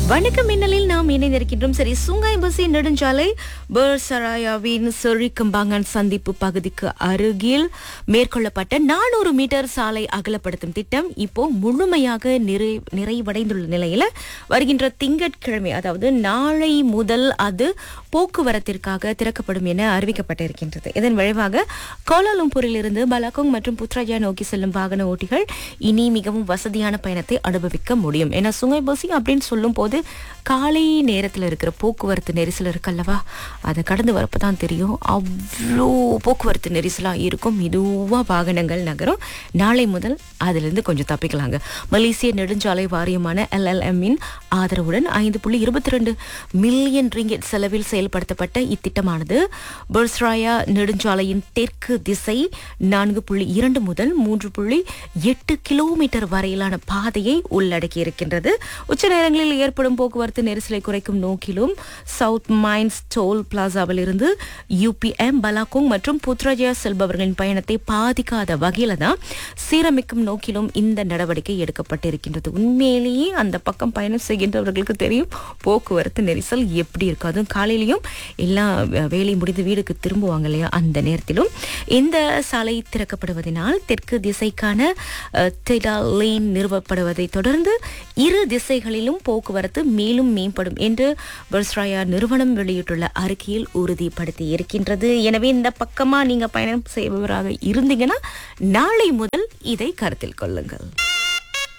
வணக்கம் மின்னலில் நாம் இணைந்திருக்கின்றோம் சரி சுங்காய் பசி நெடுஞ்சாலை பர்சராயாவின் சொரிக்கம்பாங்கன் சந்திப்பு பகுதிக்கு அருகில் மேற்கொள்ளப்பட்ட நானூறு மீட்டர் சாலை அகலப்படுத்தும் திட்டம் இப்போ முழுமையாக நிறை நிறைவடைந்துள்ள நிலையில வருகின்ற திங்கட்கிழமை அதாவது நாளை முதல் அது போக்குவரத்திற்காக திறக்கப்படும் என அறிவிக்கப்பட்டிருக்கின்றது இதன் விளைவாக கோலாலும்பூரில் இருந்து பலாகோங் மற்றும் புத்ராஜா நோக்கி செல்லும் வாகன ஓட்டிகள் இனி மிகவும் வசதியான பயணத்தை அனுபவிக்க முடியும் ஏன்னா சுங்கை பசி அப்படின்னு சொல்லும் போது காலை நேரத்தில் இருக்கிற போக்குவரத்து நெரிசல் இருக்கல்லவா அதை கடந்து வரப்போ தான் தெரியும் அவ்வளோ போக்குவரத்து நெரிசலாக இருக்கும் மெதுவாக வாகனங்கள் நகரும் நாளை முதல் அதிலிருந்து கொஞ்சம் தப்பிக்கலாங்க மலேசிய நெடுஞ்சாலை வாரியமான எல்எல்எம்மின் ஆதரவுடன் ஐந்து புள்ளி இருபத்தி ரெண்டு மில்லியன் ரிங்கெட் செலவில் செயல்படுத்தப்பட்ட இத்திட்டமானது பர்ஸ்ராயா நெடுஞ்சாலையின் தெற்கு திசை நான்கு புள்ளி இரண்டு முதல் மூன்று புள்ளி எட்டு கிலோமீட்டர் வரையிலான பாதையை உள்ளடக்கி இருக்கின்றது உச்ச நேரங்களில் ஏற்படும் போக்குவரத்து நெரிசலை குறைக்கும் நோக்கிலும் சவுத் மைன்ஸ் டோல் பிளாசாவில் இருந்து யூபிஎம் பலாகோங் மற்றும் புத்ராஜயா செல்பவர்களின் பயணத்தை பாதிக்காத வகையில தான் சீரமைக்கும் நோக்கிலும் இந்த நடவடிக்கை எடுக்கப்பட்டிருக்கின்றது உண்மையிலேயே அந்த பக்கம் பயணம் செய்கின்றவர்களுக்கு தெரியும் போக்குவரத்து நெரிசல் எப்படி இருக்கும் அதுவும் காலையிலையும் எல்லாம் வே- வேலை முடிந்து வீடுக்கு திரும்புவாங்க இல்லையா அந்த நேரத்திலும் இந்த சாலை திறக்கப்படுவதனால் தெற்கு திசைக்கான அஹ், டெடா லேன் நிறுவப்படுவதை தொடர்ந்து இரு திசைகளிலும் போக்குவரத்து மேலும் மேம்படும் என்று பர்ஸ்ராயா நிறுவனம் வெளியிட்டுள்ள அறிக்கையில் உறுதிப்படுத்தி இருக்கின்றது எனவே இந்த பக்கமா நீங்க பயணம் செய்பவராக இருந்தீங்கன்னா நாளை முதல் இதை கருத்தில் கொள்ளுங்கள்